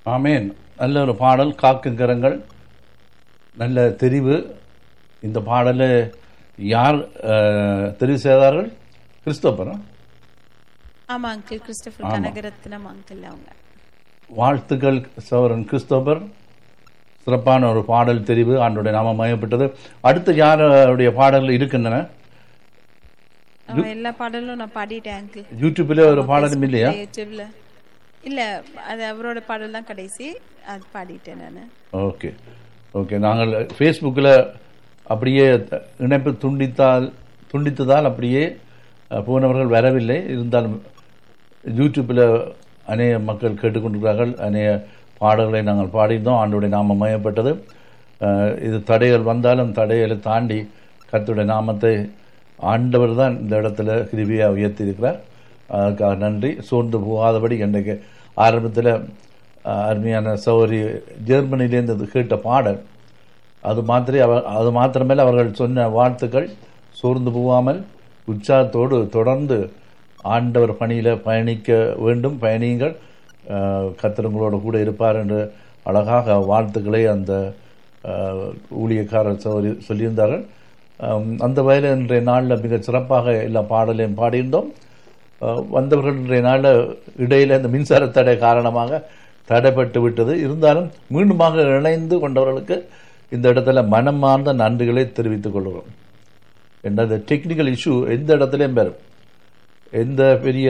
ஆமேன் நல்ல ஒரு பாடல் காக்கும் கரங்கள் நல்ல தெரிவு இந்த பாடலை யார் அஹ், தெரிவு செய்தார்கள் கிறிஸ்தோபரா ஆமா அங்கிள் கிறிஸ்டபர் கனகரத்னம் அங்கிள் அவங்க வாழ்த்துக்கள் சௌரன் கிறிஸ்தோபர் சிறப்பான ஒரு பாடல் தெரிவு ஆண்டுடைய நாமம் மயப்பட்டது அடுத்து யாருடைய பாடல்கள் இருக்கின்றன அவன் எல்லா பாடலும் நான் பாடிட்டேன் அங்கிள் யூடியூப்ல ஒரு பாடலும் இல்லையா யூடியூப்ல இல்ல அது அவரோட பாடல் தான் கடைசி அது பாடிட்டேன் நான் ஓகே ஓகே நாங்கள் ஃபேஸ்புக்கில் அப்படியே த- இணைப்பு துண்டித்தால் துண்டித்ததால் அப்படியே அஹ், போனவர்கள் வரவில்லை இருந்தாலும் யூடியூப்பில் அநேக மக்கள் கேட்டுக்கொண்டிருக்கிறார்கள் அநேக பாடல்களை நாங்கள் பாடியிருந்தோம் ஆண்டுடைய நாமம் மயப்பட்டது அஹ், இது தடைகள் வந்தாலும் தடைகளை தாண்டி கர்த்தருடைய நாமத்தை ஆண்டவர் தான் இந்த இடத்துல கிருபியாக உயர்த்தியிருக்கிறார் அதுக்காக நன்றி சோர்ந்து போகாதபடி இன்றைக்கு ஆரம்பத்தில் அருமையான சௌரி ஜெர்மனிலேருந்து கேட்ட பாடல் அது மாத்திரை அவர் அது மாத்திரமல்ல அவர்கள் சொன்ன வாழ்த்துக்கள் சோர்ந்து போகாமல் உற்சாகத்தோடு தொடர்ந்து ஆண்டவர் பணியில் பயணிக்க வேண்டும் பயணியுங்கள் அஹ், கர்த்தர் உங்களோட கூட இருப்பார் என்று அழகாக வாழ்த்துக்களை அந்த அஹ், ஊழியக்காரர் சௌரி சொல்லியிருந்தார்கள் அம், அந்த வகையில் இன்றைய நாளில் மிக சிறப்பாக எல்லா பாடலையும் பாடியிருந்தோம் அஹ், வந்தவர்கள் இன்றைய நாளில் இடையில் இந்த மின்சார தடை காரணமாக தடைப்பட்டு விட்டது இருந்தாலும் மீண்டுமாக இணைந்து கொண்டவர்களுக்கு இந்த இடத்துல மனமார்ந்த நன்றிகளை தெரிவித்துக் கொள்கிறோம் என்ற இந்த டெக்னிக்கல் இஷ்யூ எந்த இடத்துலையும் பெறும் எந்த பெரிய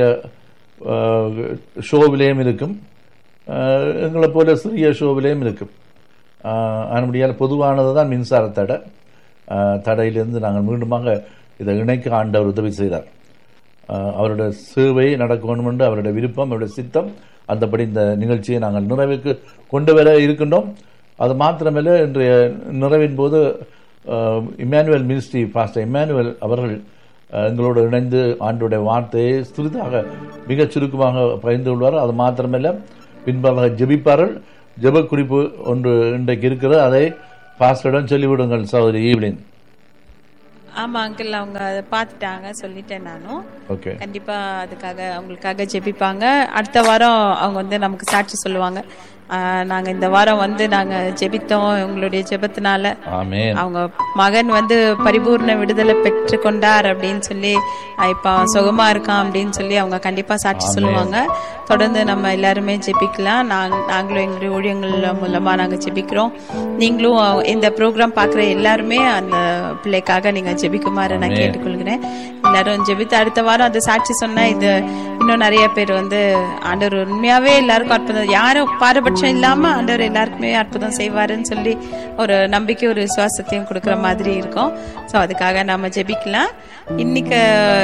ஷோவிலேயும் இருக்கும் அஹ், எங்களை போல சிறிய ஷோவிலேயும் இருக்கும் அதனுடைய பொதுவானது தான் மின்சார தடை அஹ், தடையிலிருந்து நாங்கள் மீண்டுமாக இதை இணைக்க ஆண்டவர் உதவி செய்தார் அஹ், அவருடைய சேவை நடக்க வேண்டும் என்று அவருடைய விருப்பம் அவருடைய சித்தம் அந்தபடி இந்த நிகழ்ச்சியை நாங்கள் நிறைவுக்கு கொண்டு வர இருக்கின்றோம் அது மாத்திரமல்ல இன்றைய நிறைவின் போது அஹ், இம்மானுவேல் மினிஸ்ட்ரி பாஸ்டர் இம்மானுவேல் அவர்கள் அஹ், எங்களோடு இணைந்து ஆண்டுடைய வார்த்தையை சிறிதாக மிகச் சுருக்கமாக பகிர்ந்து கொள்வார் அது மாத்திரமல்ல பின்பாக ஜெபிப்பார்கள் ஜெப குறிப்பு ஒன்று இன்றைக்கு இருக்கிறது அதை பாஸ்டரிடம் சொல்லிவிடுங்கள் சகோதரி ஈவ்லின் ஆமா அங்கிள் அவங்க அதை பார்த்துட்டாங்க சொல்லிட்டேன் நானும் ஓகே கண்டிப்பா அதுக்காக அவங்களுக்காக ஜெபிப்பாங்க அடுத்த வாரம் அவங்க வந்து நமக்கு சாட்சி சொல்லுவாங்க ஆஹ் நாங்க இந்த வாரம் வந்து நாங்க ஜெபித்தோம் உங்களுடைய ஜெபத்தினால ஆமென் அவங்க மகன் வந்து பரிபூர்ண விடுதலை பெற்று கொண்டார் அப்படின்னு சொல்லி அஹ் இப்ப அவன் சுகமா இருக்கான் அப்படின்னு சொல்லி அவங்க கண்டிப்பா சாட்சி சொல்லுவாங்க தொடர்ந்து நம்ம எல்லாருமே ஜெபிக்கலாம் நாங்க நாங்களும் எங்களுடைய ஊழியங்கள் மூலமா நாங்க ஜெபிக்கிறோம் நீங்களும் அஹ், இந்த ப்ரோக்ராம் பாக்குற எல்லாருமே அந்த பிள்ளைக்காக நீங்க ஜெபிக்குமாறு நான் கேட்டுக்கொள்கிறேன் எல்லாரும் ஜெபித்து அடுத்த வாரம் அந்த சாட்சி சொன்னா இது இன்னும் நிறைய பேர் வந்து ஆண்டவர் உண்மையாவே எல்லாருக்கும் அற்புதம் யாரும் பாரபட்சம் இல்லாம ஆண்டவர் எல்லாருக்குமே அற்புதம் செய்வாருன்னு சொல்லி ஒரு நம்பிக்கை ஒரு விசுவாசத்தையும் கொடுக்குற மாதிரி இருக்கும் ஸோ அதுக்காக நம்ம ஜெபிக்கலாம் இன்னைக்கு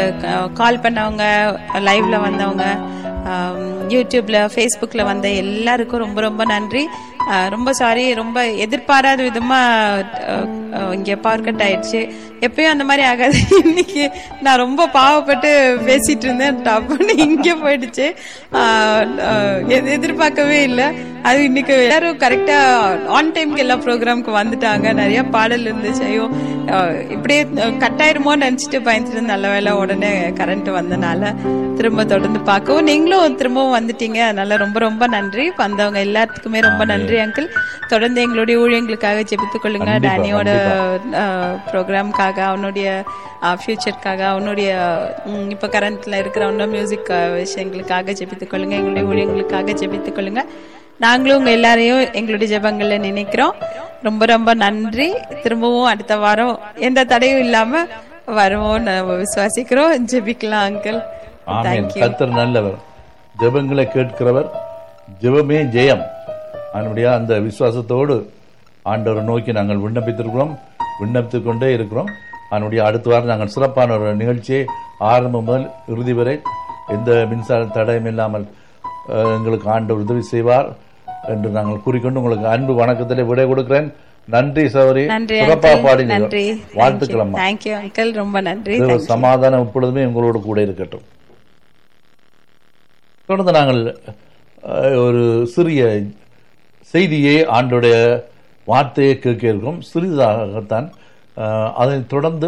கால் பண்ணவங்க லைவ்ல வந்தவங்க ஆம், யூடியூப்ல ஃபேஸ்புக்ல வந்த எல்லாருக்கும் ரொம்ப ரொம்ப நன்றி ஆ, ரொம்ப சாரி ரொம்ப எதிர்பாராத விதமா அஹ், அஹ், இங்க பவர் கட் ஆயிடுச்சு எப்பயும் அந்த மாதிரி ஆகாது இன்னைக்கு நான் ரொம்ப பாவப்பட்டு பேசிட்டு இருந்தேன் டப்புன்னு இங்க போயிடுச்சு ஆ, அஹ், எது- எதிர்பார்க்கவே இல்லை அது இன்னைக்கு எல்லாரும் கரெக்டா ஆன் டைம்க்கு எல்லா ப்ரோக்ராம்க்கு வந்துட்டாங்க நிறைய பாடல் இருந்துச்சு ஐயோ அஹ், இப்படியே கட் ஆயிருமோன்னு நினைச்சிட்டு பயந்துட்டு இருந்தேன். நல்ல வேளை உடனே கரண்ட் வந்தனால திரும்ப தொடர்ந்து பார்க்கவும் நீங்களும் திரும்பவும் வந்துட்டீங்க அதனால ரொம்ப ரொம்ப நன்றி வந்தவங்க எல்லாத்துக்குமே ரொம்ப நன்றி அங்கிள் தொடர்ந்து எங்களுடைய ஊழியங்களுக்காக ஜெபித்துக் கொள்ளுங்க கண்டிப்பா, டேனியோட ப்ரோக்ராம்காக அவனுடைய ஃபியூச்சருக்காக அவனுடைய ம், இப்ப கரண்ட்ல இருக்கிற இன்னும் மியூசிக் விஷயங்களுக்காக ஜெபித்துக் கொள்ளுங்க எங்களுடைய ஊழியங்களுக்காக ஜெபித்துக் கொள்ளுங்க நாங்களும் உங்க எல்லாரையும் எங்களுடைய ஜெபங்கள்ல நினைக்கிறோம் ரொம்ப ரொம்ப நன்றி திரும்பவும் அடுத்த வாரம் எந்த தடையும் இல்லாம வருவோம் நம்ம விசுவாசிக்கிறோம் ஜெபிக்கலாம் அங்கிள் ஆமென் தேங்க்யூ கர்த்தர் நல்லவர் ஜெபங்களை கேட்கிறவர் ஜெபமே ஜெயம் அதனுடைய அந்த விசுவாசத்தோடு ஆண்டவரை நோக்கி நாங்கள் விண்ணப்பித்திருக்கிறோம் விண்ணப்பித்துக் கொண்டே இருக்கிறோம் அதனுடைய அடுத்த வாரம் நாங்கள் சிறப்பான ஒரு நிகழ்ச்சியை ஆரம்பம் முதல் இறுதி வரை எந்த மின்சார தடையும் இல்லாமல் அஹ், எங்களுக்கு ஆண்டவர் உதவி செய்வார் என்று நாங்கள் கூறிக்கொண்டு உங்களுக்கு அன்பு வணக்கத்திலே விடை கொடுக்கிறேன் நன்றி சௌரி நன்றி சிறப்பாக அங்கிள் பாடினீங்க நன்றி வாழ்த்துக்கள் அம்மா தேங்க்யூ அங்கிள் ரொம்ப நன்றி தேவ சமாதானம் எப்பொழுதுமே உங்களோடு கூட இருக்கட்டும் தொடர்ந்து நாங்கள் அஹ், ஒரு சிறிய செய்தியை ஆண்டுடைய வார்த்தையை கேட்க இருக்கோம் சிறிதாகத்தான் அஹ், அதைத் தொடர்ந்து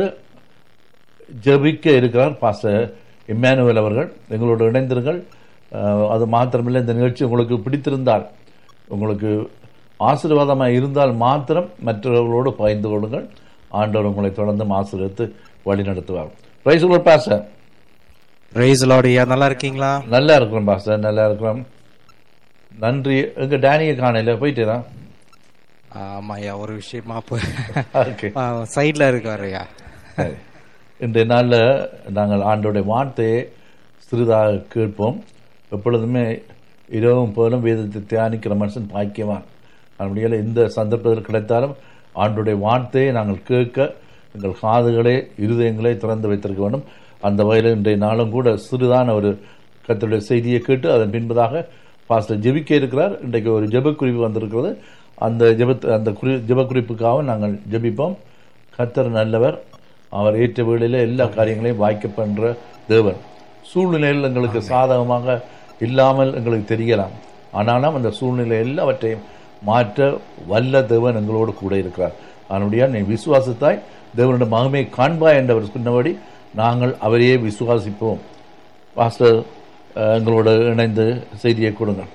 ஜெபிக்க இருக்கிறார் பாஸ்டர் இம்மானுவேல் அவர்கள் எங்களோடு இணைந்திருங்கள் அஹ், அது மாத்திரமில்லை இந்த நிகழ்ச்சி உங்களுக்கு பிடித்திருந்தால் உங்களுக்கு ஆசீர்வாதமாக இருந்தால் மாத்திரம் மற்றவர்களோடு பகிர்ந்து கொள்ளுங்கள் ஆண்டவர் உங்களை தொடர்ந்து ஆசீர்வதித்து வழி நடத்துவார் பிரைஸ் பாஸ்டர் பிரைஸ் லார்டியா நல்லா இருக்கீங்களா நல்லா இருக்கிறோம் பாஸ்டர் நல்லா இருக்கிறோம் நன்றி எங்க டேனியை காணையில போயிட்டேனா ஆமாய்யா ஒரு விஷயமா போய் ஓகே சைட்ல இருக்காருயா சரி. இன்றைய நாளில் நாங்கள் ஆண்டோடைய வார்த்தையை சிறிதாக கேட்போம் எப்பொழுதுமே இரவும் போலும் வேதத்தை தியானிக்கிற மனுஷன் பாக்கியவான் அப்படியால் இந்த சந்தர்ப்பத்தில் கிடைத்தாலும் ஆண்டுடைய வார்த்தையை நாங்கள் கேட்க எங்கள் காதுகளே இருதயங்களே திறந்து வைத்திருக்க வேண்டும் அந்த வகையில் இன்றைய நாளும் கூட சிறிதான ஒரு கத்தருடைய செய்தியை கேட்டு அதன் பின்பதாக பாஸ்டர் ஜெபிக்க இருக்கிறார் இன்றைக்கு ஒரு ஜெப குறிப்பு வந்திருக்கிறது அந்த ஜெபத் அந்த குறி ஜெப குறிப்புக்காக நாங்கள் ஜெபிப்போம் கத்தர் நல்லவர் அவர் ஏற்ற வேளையில எல்லா காரியங்களையும் வாய்க்க பண்ற தேவன் சூழ்நிலையில் எங்களுக்கு சாதகமாக இல்லாமல் எங்களுக்கு தெரியலாம் ஆனாலும் அந்த சூழ்நிலை எல்லாவற்றையும் மாற்ற வல்ல தேவன் எங்களோடு கூட இருக்கிறார் அதனுடைய நீ விசுவாசத்தாய் தேவனுடைய மகிமை காண்பாய் என்றவர் சொன்னபடி நாங்கள் அவரையே விசுவாசிப்போம் பாஸ்டர் அஹ், எங்களோடு இணைந்து செய்தியை கொடுங்க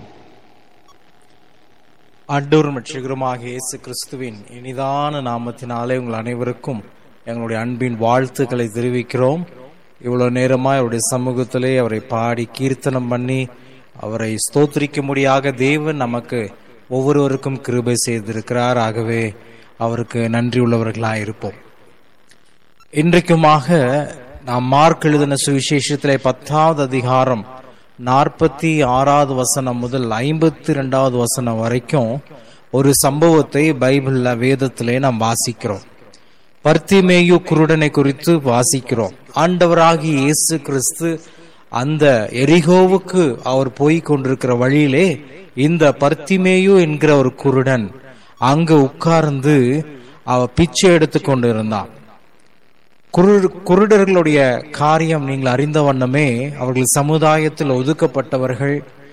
ஆண்டவர் மட்சிகரமாக இயேசு கிறிஸ்துவின் இனிதான நாமத்தினாலே உங்கள் அனைவருக்கும் எங்களுடைய அன்பின் வாழ்த்துக்களை தெரிவிக்கிறோம் இவ்வளவு நேரமா அவருடைய சமூகத்திலே அவரை பாடி கீர்த்தனம் பண்ணி அவரை ஸ்தோத்திரிக்கும்படியாக தேவன் நமக்கு ஒவ்வொருவருக்கும் கிருபை செய்திருக்கிறார் ஆகவே அவருக்கு நன்றி உள்ளவர்களாய் இருப்போம் இன்றைக்குமாக நாம் மார்க் எழுதின சுவிசேஷத்திலே பத்தாவது அதிகாரம் நாற்பத்தி ஆறாவது வசனம் முதல் ஐம்பத்தி ரெண்டாவது வசனம் வரைக்கும் ஒரு சம்பவத்தை பைபிள்ல வேதத்திலே நாம் வாசிக்கிறோம் பர்த்திமேயு குருடனை குறித்து வாசிக்கிறோம் ஆண்டவராகி இயேசு கிறிஸ்து அந்த எரிகோவுக்கு அவர் போய் கொண்டிருக்கிற வழியிலே இந்த பர்த்திமேயு என்கிற ஒரு குருடன் அங்கு உட்கார்ந்து அவ பிச்சை எடுத்து கொண்டிருந்தான் குரு குருடர்களுடைய காரியம் நீங்கள் அறிந்த வண்ணமே அவர்கள் சமுதாயத்தில் ஒதுக்கப்பட்டவர்கள்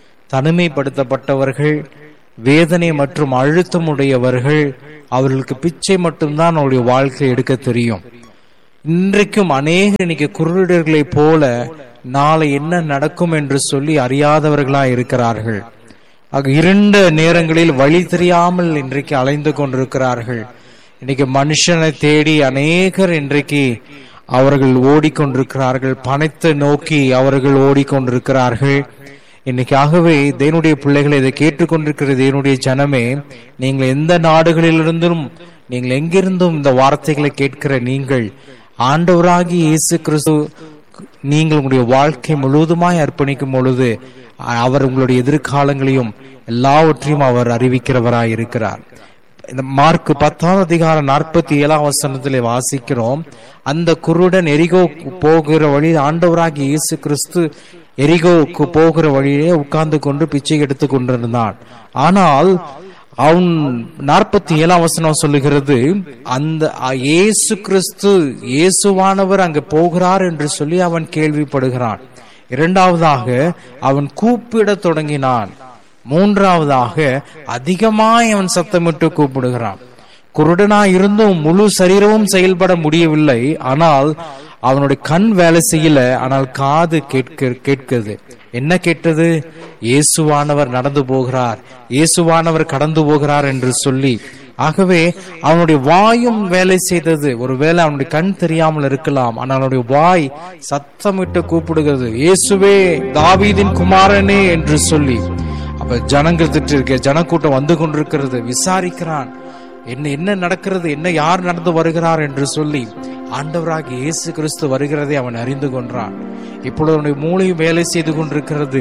தனிமைப்படுத்தப்பட்டவர்கள் வேதனை மற்றும் அழுத்தம் உடையவர்கள் அவர்களுக்கு பிச்சை மட்டும்தான் அவருடைய வாழ்க்கை எடுக்க தெரியும் இன்றைக்கும் அநேகர் இன்னைக்கு குருடர்களைப் போல நாளை என்ன நடக்கும் என்று சொல்லி அறியாதவர்களா இருக்கிறார்கள் ஆக இரண்டு நேரங்களில் வழி தெரியாமல் இன்றைக்கு அலைந்து கொண்டிருக்கிறார்கள் இன்னைக்கு மனுஷனை தேடி அநேகர் இன்றைக்கு அவர்கள் ஓடிக்கொண்டிருக்கிறார்கள் பணத்தை நோக்கி அவர்கள் ஓடிக்கொண்டிருக்கிறார்கள் இன்னைக்காகவே தேவனுடைய பிள்ளைகளை இதை கேட்டுக்கொண்டிருக்கிற தேவனுடைய ஜனமே நீங்கள் எந்த நாடுகளிலிருந்தும் நீங்கள் எங்கிருந்தும் இந்த வார்த்தைகளை கேட்கிற நீங்கள் ஆண்டவராகி இயேசு கிறிஸ்து நீங்கள் உங்களுடைய வாழ்க்கை முழுவதுமாய் அர்ப்பணிக்கும் பொழுது அவர் உங்களுடைய எதிர்காலங்களையும் எல்லாவற்றையும் அவர் அறிவிக்கிறவராய் இருக்கிறார் இந்த மார்க் பத்தாவது அதிகாரம் நாற்பத்தி ஏழாம் வசனத்திலே வாசிக்கிறோம் அந்த குருடன் எரிகோ போகிற வழி ஆண்டவராகி இயேசு கிறிஸ்து எரிகோவுக்கு போகிற வழியிலே உட்கார்ந்து கொண்டு பிச்சை எடுத்து கொண்டிருந்தான் ஆனால் அவன் நாற்பத்தி ஏழாம் வசனம் சொல்லுகிறது அந்த அ- இயேசு கிறிஸ்து இயேசுவானவர் அங்கு போகிறார் என்று சொல்லி அவன் கேள்விப்படுகிறான் இரண்டாவதாக அவன் கூப்பிடத் தொடங்கினான் மூன்றாவதாக அதிகமாய் அவன் சத்தமிட்டு கூப்பிடுகிறான் குருடனா இருந்தும் முழு சரீரமும் செயல்பட முடியவில்லை ஆனால் அவனுடைய கண் வேலை செய்யல ஆனால் காது கேட்க கேட்கிறது என்ன கேட்டது இயேசுவானவர் நடந்து போகிறார் இயேசுவானவர் கடந்து போகிறார் என்று சொல்லி ஆகவே அவனுடைய வாயும் வேலை செய்தது ஒருவேளை அவனுடைய கண் தெரியாமல் இருக்கலாம் ஆனால் அவனுடைய வாய் சத்தமிட்டு கூப்பிடுகிறது இயேசுவே தாவீதின் குமாரனே என்று சொல்லி அப்ப ஜனங்கள் திட்டு இருக்க ஜனக்கூட்டம் வந்து கொண்டிருக்கிறது விசாரிக்கிறான் என்ன என்ன நடக்கிறது என்ன யார் நடந்து வருகிறார் என்று சொல்லி ஆண்டவராக இயேசு கிறிஸ்து வருகிறதை அவன் அறிந்து கொண்டான் இப்பொழுது அவனுடைய மூளையும் வேலை செய்து கொண்டிருக்கிறது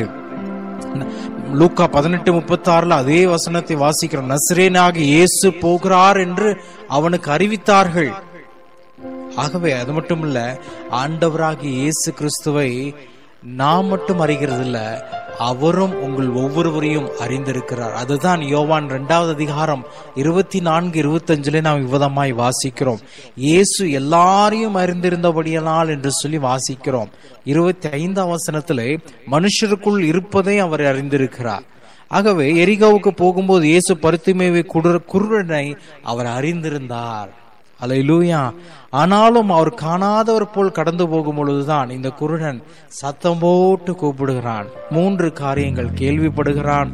லூக்கா பதினெட்டு முப்பத்தி ஆறுல அதே வசனத்தை வாசிக்கிறோம் நஸ்ரேனாக இயேசு போகிறார் என்று அவனுக்கு அறிவித்தார்கள் ஆகவே அது மட்டும் இல்ல ஆண்டவராகிய இயேசு கிறிஸ்துவை நாம் மட்டும் அறிகிறது இல்ல அவரும் உங்கள் ஒவ்வொருவரையும் அறிந்திருக்கிறார் அதுதான் யோவான் இரண்டாவது அதிகாரம் இருபத்தி நான்கு இருபத்தஞ்சுல நாம் விவதமாய் வாசிக்கிறோம் இயேசு எல்லாரையும் அறிந்திருந்தபடியால் என்று சொல்லி வாசிக்கிறோம் இருபத்தி ஐந்தாம் வசனத்திலே மனுஷருக்குள் இருப்பதை அவர் அறிந்திருக்கிறார் ஆகவே எரிகாவுக்கு போகும்போது இயேசு பருத்திமேவை குருட குருடனை அவர் அறிந்திருந்தார் அல்லேலூயா ஆனாலும் அவர் காணாதவர் போல் கடந்து போகும் பொழுதுதான் இந்த குருடன் சத்தம் போட்டு கூப்பிடுகிறான் மூன்று காரியங்கள் கேள்விப்படுகிறான்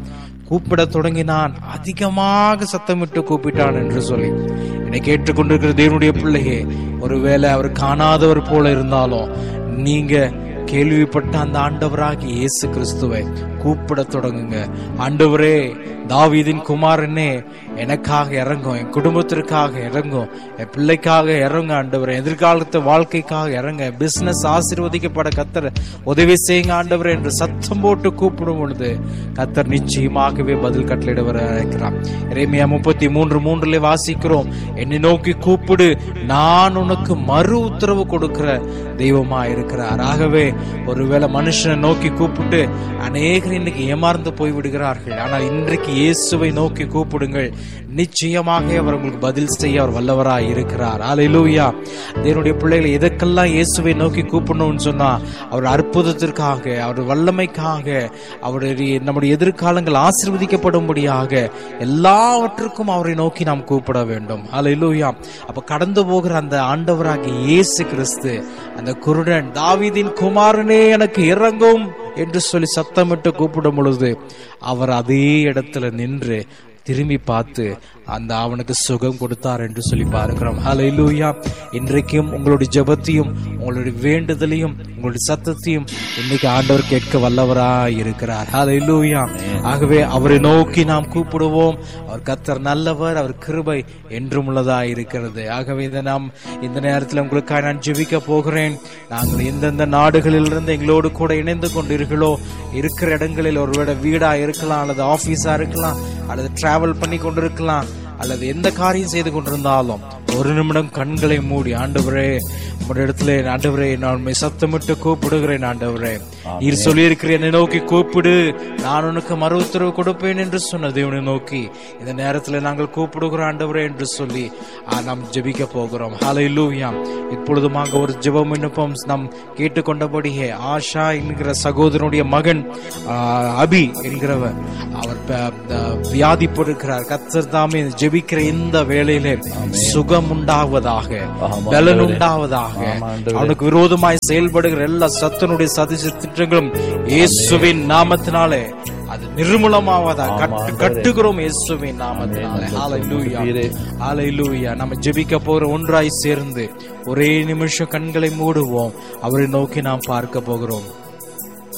கூப்பிட தொடங்கினான் அதிகமாக சத்தமிட்டு கூப்பிட்டான் என்று சொல்லி என்னை கேட்டுக்கொண்டிருக்கிற தேவனுடைய பிள்ளையே ஒருவேளை அவர் காணாதவர் போல இருந்தாலும் நீங்க கேள்விப்பட்ட அந்த ஆண்டவராகி இயேசு கிறிஸ்துவை கூப்பிட தொடங்குங்க ஆண்டவரே தாவீதின் குமாரனே எனக்காக இறங்கும் என் குடும்பத்திற்காக இறங்கும் என் பிள்ளைக்காக இறங்க ஆண்டவரே எதிர்காலத்து வாழ்க்கைக்காக இறங்க பிசினஸ் ஆசீர்வதிக்கப்பட கத்தர் உதவி செய்யுங்க ஆண்டவரே என்று சத்தம் போட்டு கூப்பிடும் பொழுது கத்தர் நிச்சயமாகவே பதில் கட்டளையிட வர இருக்கிறார் இறைமையா முப்பத்தி மூன்று மூன்றுல வாசிக்கிறோம் என்னை நோக்கி கூப்பிடு நான் உனக்கு மறு உத்தரவு கொடுக்கிற தெய்வமா இருக்கிறார் ஆகவே ஒருவேளை மனுஷனை நோக்கி கூப்பிட்டு அநேகர் இன்னைக்கு ஏமாந்து போய் விடுகிறார்கள் ஆனால் இன்றைக்கு இயேசுவை நோக்கி கூப்பிடுங்கள் நிச்சயமாக அவர் உங்களுக்கு பதில் செய்ய அவர் வல்லவராய் இருக்கிறார் ஆலையிலூயா தேவனுடைய பிள்ளைகளை எதற்கெல்லாம் இயேசுவை நோக்கி கூப்பிடணும்னு சொன்னா அவர் அற்புதத்திற்காக அவர் வல்லமைக்காக அவருடைய நம்முடைய எதிர்காலங்கள் ஆசீர்வதிக்கப்படும்படியாக எல்லாவற்றுக்கும் அவரை நோக்கி நாம் கூப்பிட வேண்டும் ஆலையிலூயா அப்ப கடந்து போகிற அந்த ஆண்டவராகிய இயேசு கிறிஸ்து அந்த குருடன் தாவீதின் குமாரனே எனக்கு இறங்கும் என்று சொல்லி சத்தமிட்டு கூப்பிடும் பொழுது அவர் அதே இடத்துல நின்று திரும்பி பார்த்து அந்த அவனுக்கு சுகம் கொடுத்தார் என்று சொல்லி பார்க்கிறோம் ஹalleluya இன்றைக்கும் உங்களுடைய ஜெபத்தையும் உங்களுடைய வேண்டுதலையும் உங்களுடைய சத்தத்தையும் இன்னைக்கு ஆண்டவர் கேட்க வல்லவராய் இருக்கிறார் ஹalleluya ஆகவே அவரை நோக்கி நாம் கூப்பிடுவோம் அவர் கத்தர் நல்லவர் அவர் கிருபை என்றும் உள்ளதாய் இருக்கிறது ஆகவே இதை நாம் இந்த நேரத்தில் உங்களுக்காக நான் ஜெபிக்க போகிறேன் நாங்கள் எந்தெந்த நாடுகளிலிருந்து எங்களோடு கூட இணைந்து கொண்டீர்களோ இருக்கிற இடங்களில் ஒருவேளை வீடா இருக்கலாம் அல்லது ஆபீஸா இருக்கலாம் அல்லது டிராவல் பண்ணி கொண்டிருக்கலாம் அல்லது எந்த காரியம் செய்து கொண்டிருந்தாலும் ஒரு நிமிடம் கண்களை மூடி ஆண்டவரே உங்களுடைய இடத்துல ஆண்டவரே நான் உண்மை சத்தமிட்டு கூப்பிடுகிறேன் ஆண்டவரே நீர் சொல்லியிருக்கிற என்னை நோக்கி கூப்பிடு நான் உனக்கு மறு உத்தரவு கொடுப்பேன் என்று சொன்ன தேவனை நோக்கி இந்த நேரத்தில் நாங்கள் கூப்பிடுகிறோம் ஆண்டவரே என்று சொல்லி ஆ, நாம் ஜெபிக்க போகிறோம் ஹalleluya இப்பொழுதுமாக ஒரு ஜெபம் விண்ணப்பம் நாம் கேட்டுக்கொண்டபடியே ஆஷா என்கிற சகோதரனுடைய மகன் ஆ, அபி என்கிறவர் அவர் ப- ப- வியாதிப்பட்டிருக்கிறார் கத்தர் தாமே ஜெபிக்கிற இந்த வேளையிலே சுகம் உண்டாவதாக ஆமாம் பலன் உண்டாவதாக ஆமாம் ஆண்டவரே. அவனுக்கு விரோதமாய் செயல்படுகிற எல்லா சத்தனுடைய சதிச திட்டங்களும் இயேசுவின் நாமத்தினாலே அது நிர்மூலமாவதாக ஆமாம் கட்டு ஆண்டவரே. கட்டுகிறோம் இயேசுவின் நாமத்தினாலே ஆமென். ஹalleluya உமக்கு ஹalleluya நம்ம ஜெபிக்க போகிற ஒன்றாய் சேர்ந்து ஒரே நிமிஷம் கண்களை மூடுவோம் அவரை நோக்கி நாம் பார்க்க போகிறோம்